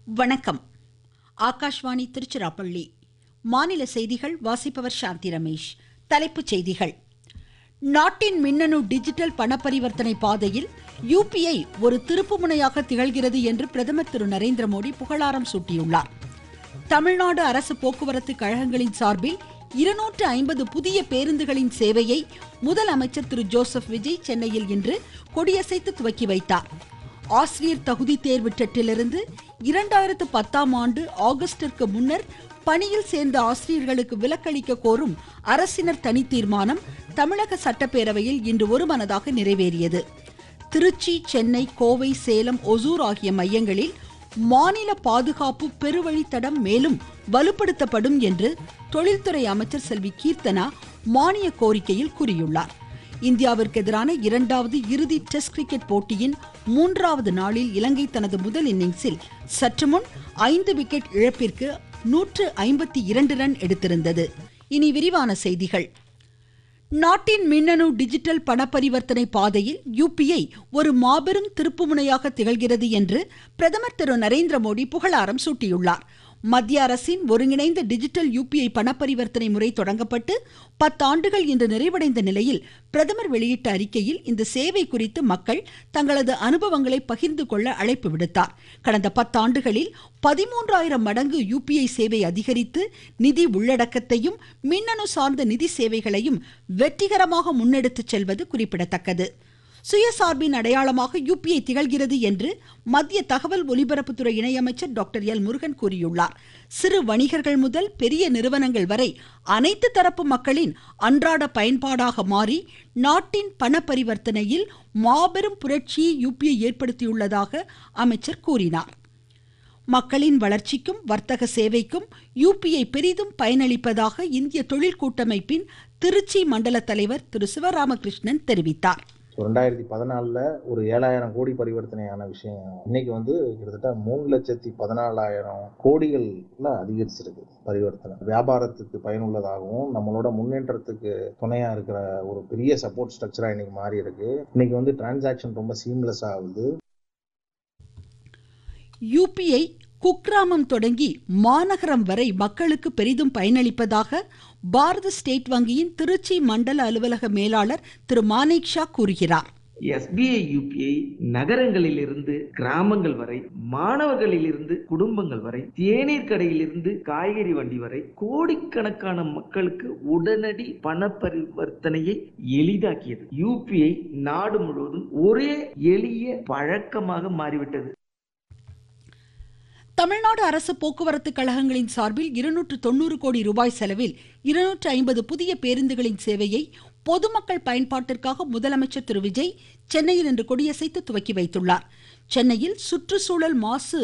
வணக்கம் ஆகாஷ்வாணி திருச்சிராப்பள்ளி மாநில செய்திகள் வாசிப்பவர் சாந்தி ரமேஷ் தலைப்புச் செய்திகள் நாட்டின் மின்னணு டிஜிட்டல் பண பரிவர்த்தனை பாதையில் யுபிஐ ஒரு திருப்புமுனையாக திகழ்கிறது என்று பிரதமர் திரு நரேந்திர மோடி புகழாரம் சூட்டியுள்ளார் தமிழ்நாடு அரசு போக்குவரத்து கழகங்களின் சார்பில் இருநூற்று ஐம்பது புதிய பேருந்துகளின் சேவையை முதலமைச்சர் திரு ஜோசப் விஜய் சென்னையில் இன்று கொடியசைத்து துவக்கி வைத்தார் ஆசிரியர் தகுதி தேர்வு டெட்டிலிருந்து இரண்டாயிரத்து பத்தாம் ஆண்டு ஆகஸ்டிற்கு முன்னர் பணியில் சேர்ந்த ஆசிரியர்களுக்கு விலக்களிக்க கோரும் அரசினர் தனி தீர்மானம் தமிழக சட்டப்பேரவையில் இன்று ஒருமனதாக நிறைவேறியது திருச்சி சென்னை கோவை சேலம் ஒசூர் ஆகிய மையங்களில் மாநில பாதுகாப்பு பெருவழித்தடம் மேலும் வலுப்படுத்தப்படும் என்று தொழில்துறை அமைச்சர் செல்வி கீர்த்தனா மானிய கோரிக்கையில் கூறியுள்ளார் இந்தியாவிற்கு எதிரான இரண்டாவது இறுதி டெஸ்ட் கிரிக்கெட் போட்டியின் மூன்றாவது நாளில் இலங்கை தனது முதல் இன்னிங்ஸில் சற்று முன் ஐந்து விக்கெட் இழப்பிற்கு நூற்று ஐம்பத்தி இரண்டு ரன் எடுத்திருந்தது இனி விரிவான செய்திகள் நாட்டின் மின்னணு டிஜிட்டல் பண பரிவர்த்தனை பாதையில் யுபிஐ ஒரு மாபெரும் திருப்புமுனையாக திகழ்கிறது என்று பிரதமர் திரு நரேந்திர மோடி புகழாரம் சூட்டியுள்ளார் மத்திய அரசின் ஒருங்கிணைந்த டிஜிட்டல் யுபிஐ பண பரிவர்த்தனை முறை தொடங்கப்பட்டு பத்தாண்டுகள் இன்று நிறைவடைந்த நிலையில் பிரதமர் வெளியிட்ட அறிக்கையில் இந்த சேவை குறித்து மக்கள் தங்களது அனுபவங்களை பகிர்ந்து கொள்ள அழைப்பு விடுத்தார் கடந்த பத்தாண்டுகளில் பதிமூன்றாயிரம் மடங்கு யுபிஐ சேவை அதிகரித்து நிதி உள்ளடக்கத்தையும் மின்னணு சார்ந்த நிதி சேவைகளையும் வெற்றிகரமாக முன்னெடுத்துச் செல்வது குறிப்பிடத்தக்கது சுயசார்பின் அடையாளமாக யுபிஐ திகழ்கிறது என்று மத்திய தகவல் ஒலிபரப்புத்துறை இணையமைச்சர் டாக்டர் எல் முருகன் கூறியுள்ளார் சிறு வணிகர்கள் முதல் பெரிய நிறுவனங்கள் வரை அனைத்து தரப்பு மக்களின் அன்றாட பயன்பாடாக மாறி நாட்டின் பண பரிவர்த்தனையில் மாபெரும் புரட்சியை யுபிஐ ஏற்படுத்தியுள்ளதாக அமைச்சர் கூறினார் மக்களின் வளர்ச்சிக்கும் வர்த்தக சேவைக்கும் யுபிஐ பெரிதும் பயனளிப்பதாக இந்திய தொழில் கூட்டமைப்பின் திருச்சி மண்டல தலைவர் திரு சிவராமகிருஷ்ணன் தெரிவித்தார் ரெண்டாயிரத்தி பதினாலில் ஒரு ஏழாயிரம் கோடி பரிவர்த்தனையான விஷயம் இன்னைக்கு வந்து கிட்டத்தட்ட மூணு லட்சத்தி பதினாலாயிரம் கோடிகள்ல அதிகரிச்சிருக்கு பரிவர்த்தனை வியாபாரத்துக்கு பயனுள்ளதாகவும் நம்மளோட முன்னேற்றத்துக்கு துணையா இருக்கிற ஒரு பெரிய சப்போர்ட் ஸ்ட்ரக்சரா இன்னைக்கு மாறி இருக்கு இன்னைக்கு வந்து டிரான்சாக்ஷன் ரொம்ப சீம்லெஸ் ஆகுது யுபிஐ குக்கிராமம் தொடங்கி மாநகரம் வரை மக்களுக்கு பெரிதும் பயனளிப்பதாக பாரத ஸ்டேட் வங்கியின் திருச்சி மண்டல அலுவலக மேலாளர் திரு மானேக் ஷா கூறுகிறார் எஸ்பிஐ யூபிஐ நகரங்களிலிருந்து கிராமங்கள் வரை மாணவர்களிலிருந்து குடும்பங்கள் வரை தேநீர் கடையிலிருந்து காய்கறி வண்டி வரை கோடிக்கணக்கான மக்களுக்கு உடனடி பண பரிவர்த்தனையை எளிதாக்கியது யூபிஐ நாடு முழுவதும் ஒரே எளிய பழக்கமாக மாறிவிட்டது தமிழ்நாடு அரசு போக்குவரத்து கழகங்களின் சார்பில் இருநூற்று தொண்ணூறு கோடி ரூபாய் செலவில் இருநூற்று ஐம்பது புதிய பேருந்துகளின் சேவையை பொதுமக்கள் பயன்பாட்டிற்காக முதலமைச்சர் திரு விஜய் சென்னையில் இன்று கொடியசைத்து துவக்கி வைத்துள்ளார் சென்னையில் சுற்றுச்சூழல் மாசு